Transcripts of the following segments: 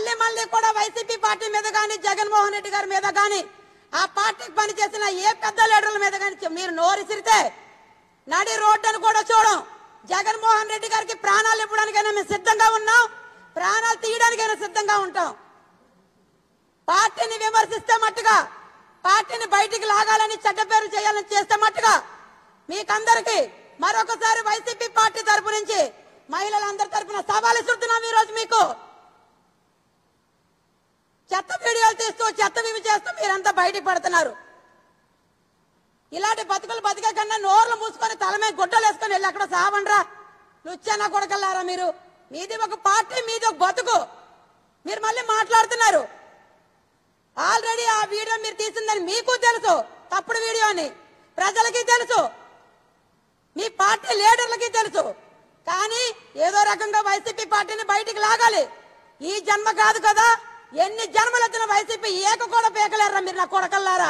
మళ్ళీ మళ్ళీ కూడా వైసీపీ పార్టీ మీద కానీ జగన్మోహన్ రెడ్డి గారి మీద కానీ ఆ పార్టీకి పనిచేసిన ఏ పెద్ద లీడర్ల మీద కానీ మీరు నోరిసిరితే నడి రోడ్డును కూడా చూడం జగన్మోహన్ రెడ్డి గారికి ప్రాణాలు ఇవ్వడానికైనా మేము సిద్ధంగా ఉన్నాం ప్రాణాలు తీయడానికైనా సిద్ధంగా ఉంటాం పార్టీని విమర్శిస్తే మట్టుగా పార్టీని బయటికి లాగాలని చెడ్డ పేరు చేయాలని చేస్తే మట్టుగా మీకందరికి మరొకసారి వైసీపీ పార్టీ తరపు నుంచి మహిళలందరి తరపున సవాల్ ఇస్తున్నాం ఈ రోజు మీకు చెత్త వీడియోలు తీస్తూ చెత్త వివి చేస్తూ మీరంతా బయటికి పడుతున్నారు ఇలాంటి బతుకులు బతికే కన్నా నోర్లు మూసుకొని తల మీద గుడ్డలు వేసుకొని వెళ్ళి అక్కడ సావండ్రా లుచ్చనా కొడకల్లారా మీరు మీది ఒక పార్టీ మీది ఒక బతుకు మీరు మళ్ళీ మాట్లాడుతున్నారు ఆల్రెడీ ఆ వీడియో మీరు తీసిందని మీకు తెలుసు తప్పుడు వీడియో అని ప్రజలకి తెలుసు మీ పార్టీ లీడర్లకి తెలుసు కానీ ఏదో రకంగా వైసీపీ పార్టీని బయటికి లాగాలి ఈ జన్మ కాదు కదా ఎన్ని జన్మలు వచ్చిన వైసీపీ ఏక కూడా పేకలేరా మీరు నా కొడకల్లారా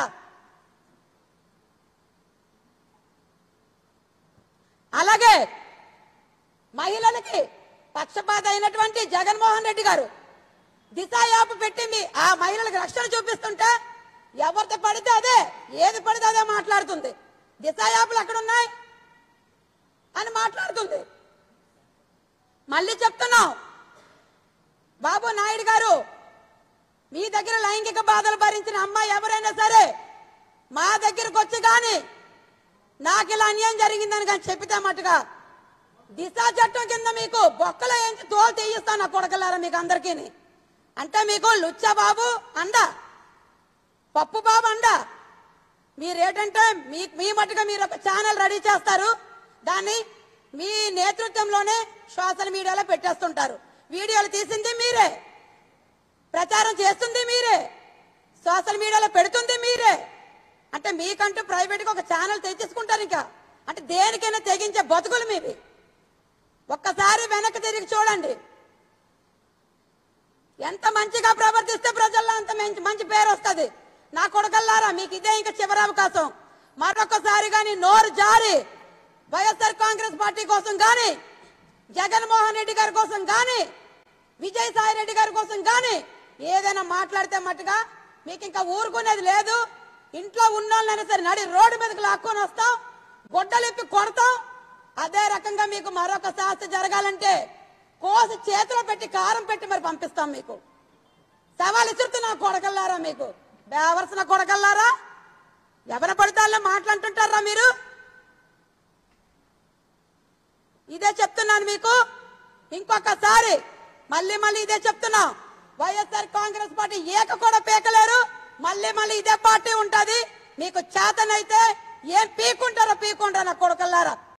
అలాగే మహిళలకి పక్షపాత అయినటువంటి జగన్మోహన్ రెడ్డి గారు దిశ యాప్ పెట్టి మీ ఆ మహిళలకు రక్షణ చూపిస్తుంటే ఎవరితో పడితే అదే ఏది పడితే అదే మాట్లాడుతుంది దిశ యాప్లు అక్కడ ఉన్నాయి అని మాట్లాడుతుంది మళ్ళీ చెప్తున్నాం బాబు నాయుడు గారు మీ దగ్గర లైంగిక బాధలు భరించిన అమ్మాయి ఎవరైనా సరే మా దగ్గరకు వచ్చి గాని నాకు ఇలా అన్యాయం జరిగిందని కానీ చెప్పితే మట్టుగా దిశ చట్టం కింద మీకు బొక్కలో ఏంచి తోలు తీయిస్తాను నా కొడకలారా మీకు అందరికీ అంటే మీకు లుచ్చా బాబు అండ పప్పు బాబు అండ మీరేంటంటే మీ మీ మట్టుగా మీరు ఒక ఛానల్ రెడీ చేస్తారు దాన్ని మీ నేతృత్వంలోనే సోషల్ మీడియాలో పెట్టేస్తుంటారు వీడియోలు తీసింది మీరే ప్రచారం చేస్తుంది మీరే సోషల్ మీడియాలో పెడుతుంది మీరే అంటే మీకంటూ ప్రైవేట్గా ఒక ఛానల్ తెచ్చేసుకుంటారు ఇంకా అంటే దేనికైనా తెగించే బతుకులు మీవి ఒక్కసారి వెనక్కి తిరిగి చూడండి ఎంత మంచిగా ప్రవర్తిస్తే ప్రజల్లో అంత మంచి మంచి పేరు వస్తుంది నా కొడకల్లారా మీకు ఇదే ఇంకా చివరి అవకాశం మరొకసారి గాని నోరు జారి వైఎస్ఆర్ కాంగ్రెస్ పార్టీ కోసం గాని జగన్మోహన్ రెడ్డి గారి కోసం గాని విజయసాయి రెడ్డి గారి కోసం గాని ఏదైనా మాట్లాడితే మట్టుగా మీకు ఇంకా ఊరుకునేది లేదు ఇంట్లో ఉన్నోళ్ళైనా సరే నడి రోడ్డు మీదకి లాక్కొని వస్తాం గొడ్డలిప్పి కొడతాం అదే రకంగా మీకు మరొక శాస్త్ర జరగాలంటే కోసి చేతిలో పెట్టి కారం పెట్టి మరి పంపిస్తాం మీకు సవాల్ ఇస్తున్నా కొడకల్లారా మీకు బేవర్సిన కొడకల్లారా ఎవరి పడితే మాట్లాడుతుంటారా మీరు ఇదే చెప్తున్నాను మీకు ఇంకొకసారి మళ్ళీ మళ్ళీ ఇదే చెప్తున్నా వైఎస్ఆర్ కాంగ్రెస్ పార్టీ ఏక కూడా పీకలేరు మళ్ళీ మళ్ళీ ఇదే పార్టీ ఉంటది మీకు చేతనైతే ఏం పీకుంటారో పీకుంటారో నా కొడుకల్లారా